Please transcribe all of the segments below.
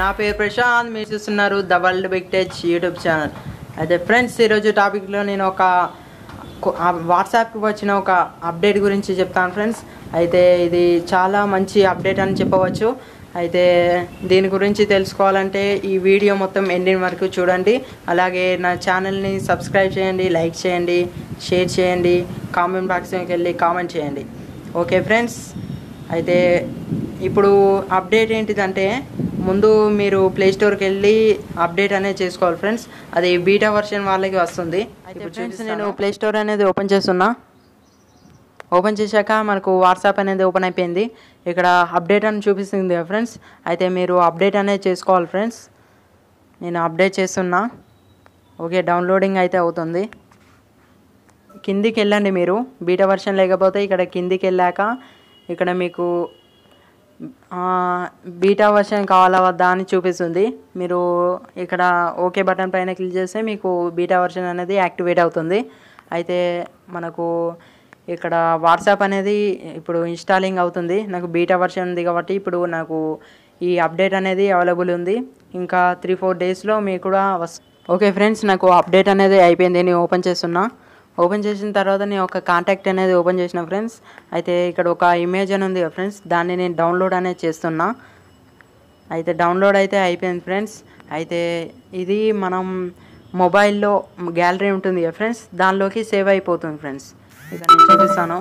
నా పేరు ప్రశాంత్ మీరు చూస్తున్నారు the world big touch YouTube channel అయితే ఫ్రెండ్స్ ఈరోజు టాపిక్లో నేను ఒక కొ- ఆ వాట్సాప్కి వచ్చిన ఒక అప్డేట్ గురించి చెప్తాను ఫ్రెండ్స్ అయితే ఇది చాలా మంచి అప్డేట్ అని చెప్పవచ్చు అయితే దీని గురించి తెలుసుకోవాలంటే ఈ వీడియో మొత్తం ఎండింగ్ వరకు చూడండి అలాగే నా ఛానల్ని సబ్స్క్రైబ్ చేయండి లైక్ చేయండి షేర్ చేయండి కామెంట్ బాక్స్లోకి వెళ్ళి కామెంట్ చేయండి ఓకే ఫ్రెండ్స్ అయితే ఇప్పుడు అప్డేట్ ఏంటిదంటే ముందు మీరు ప్లే స్టోర్కి వెళ్ళి అప్డేట్ అనేది చేసుకోవాలి ఫ్రెండ్స్ అది బీటా వర్షన్ వాళ్ళకి వస్తుంది అయితే ఫ్రెండ్స్ నేను ప్లే స్టోర్ అనేది ఓపెన్ చేస్తున్నా ఓపెన్ చేశాక మనకు వాట్సాప్ అనేది ఓపెన్ అయిపోయింది ఇక్కడ అప్డేట్ అని చూపిస్తుంది కదా ఫ్రెండ్స్ అయితే మీరు అప్డేట్ అనేది చేసుకోవాలి ఫ్రెండ్స్ నేను అప్డేట్ చేస్తున్నా ఓకే డౌన్లోడింగ్ అయితే అవుతుంది కిందికి వెళ్ళండి మీరు బీటా వర్షన్ లేకపోతే ఇక్కడ కిందికి వెళ్ళాక ఇక్కడ మీకు ఆ, బీటా వర్షన్ కావాలా వద్దా అని చూపిస్తుంది మీరు ఇక్కడ ఓకే బటన్ పైన క్లిక్ చేస్తే మీకు బీటా వర్షన్ అనేది యాక్టివేట్ అవుతుంది అయితే మనకు ఇక్కడ వాట్సాప్ అనేది ఇప్పుడు ఇన్స్టాలింగ్ అవుతుంది నాకు బీటా వర్షన్ ఉంది కాబట్టి ఇప్పుడు నాకు ఈ అప్డేట్ అనేది అవైలబుల్ ఉంది ఇంకా త్రీ ఫోర్ డేస్లో మీకు కూడా వస్ ఓకే ఫ్రెండ్స్ నాకు అప్డేట్ అనేది అయిపోయింది నేను ఓపెన్ చేస్తున్నా ఓపెన్ చేసిన తర్వాత నేను ఒక కాంటాక్ట్ అనేది ఓపెన్ చేసిన ఫ్రెండ్స్ అయితే ఇక్కడ ఒక ఇమేజ్ అని ఉంది కదా ఫ్రెండ్స్ దాన్ని నేను డౌన్లోడ్ అనేది చేస్తున్నా అయితే డౌన్లోడ్ అయితే అయిపోయింది ఫ్రెండ్స్ అయితే ఇది మనం మొబైల్లో గ్యాలరీ ఉంటుంది కదా ఫ్రెండ్స్ దానిలోకి సేవ్ అయిపోతుంది ఫ్రెండ్స్ ఇక నేను చూపిస్తాను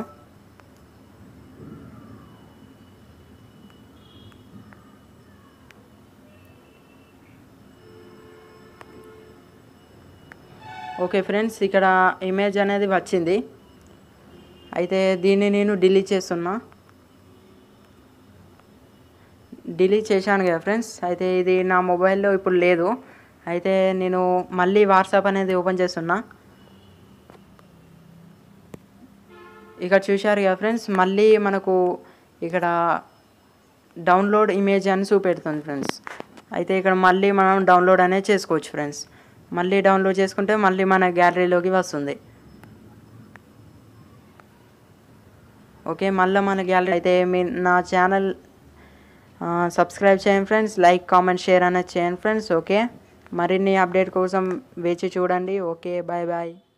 ఓకే ఫ్రెండ్స్ ఇక్కడ ఇమేజ్ అనేది వచ్చింది అయితే దీన్ని నేను డిలీట్ చేస్తున్నా డిలీట్ చేశాను కదా ఫ్రెండ్స్ అయితే ఇది నా మొబైల్లో ఇప్పుడు లేదు అయితే నేను మళ్ళీ వాట్సాప్ అనేది ఓపెన్ చేస్తున్నా ఇక్కడ చూశారు కదా ఫ్రెండ్స్ మళ్ళీ మనకు ఇక్కడ డౌన్లోడ్ ఇమేజ్ అని చూపెడుతుంది ఫ్రెండ్స్ అయితే ఇక్కడ మళ్ళీ మనం డౌన్లోడ్ అనేది చేసుకోవచ్చు ఫ్రెండ్స్ మళ్ళీ డౌన్లోడ్ చేసుకుంటే మళ్ళీ మన గ్యాలరీలోకి వస్తుంది ఓకే మళ్ళీ మన గ్యాలరీ అయితే మీ నా ఛానల్ సబ్స్క్రైబ్ చేయండి ఫ్రెండ్స్ లైక్ కామెంట్ షేర్ అనేది చేయండి ఫ్రెండ్స్ ఓకే మరిన్ని అప్డేట్ కోసం వేచి చూడండి ఓకే బాయ్ బాయ్